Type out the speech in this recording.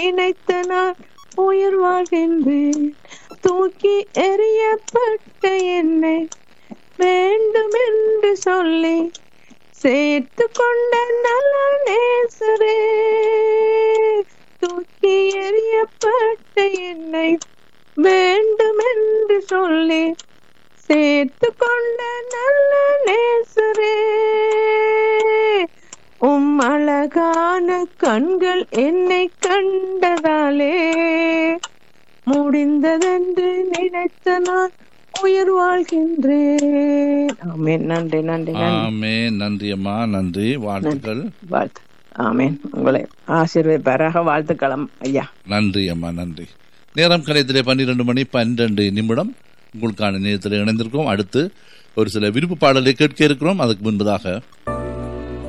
நினைத்த நான் உயிர் வாழ்கின்றேன் தூக்கி எறியப்பட்ட என்னை வேண்டும் என்று சொல்லி சேர்த்து கொண்ட நல்ல நேசரே தூக்கி எறியப்பட்ட என்னை வேண்டும் என்று சொல்லி சேர்த்து கொண்ட நல்ல நேசரே உம் அழகான கண்கள் என்னை கண்டதாலே முடிந்ததென்று நினைத்த நான் உயிர் வாழ்கின்றேன் ஆமேன் நன்றி நன்றி நன்றி ஆமே நன்றி அம்மா நன்றி வாழ்த்துக்கள் வாழ்த்து ஆமேன் உங்களை ஆசீர்வதிப்பாராக வாழ்த்துக்களம் ஐயா நன்றி அம்மா நன்றி நேரம் கலையத்திலே பன்னிரண்டு மணி பன்னிரண்டு நிமிடம் உங்களுக்கான நேரத்தில் இணைந்திருக்கோம் அடுத்து ஒரு சில விருப்பு பாடலை கேட்க இருக்கிறோம் அதுக்கு முன்பதாக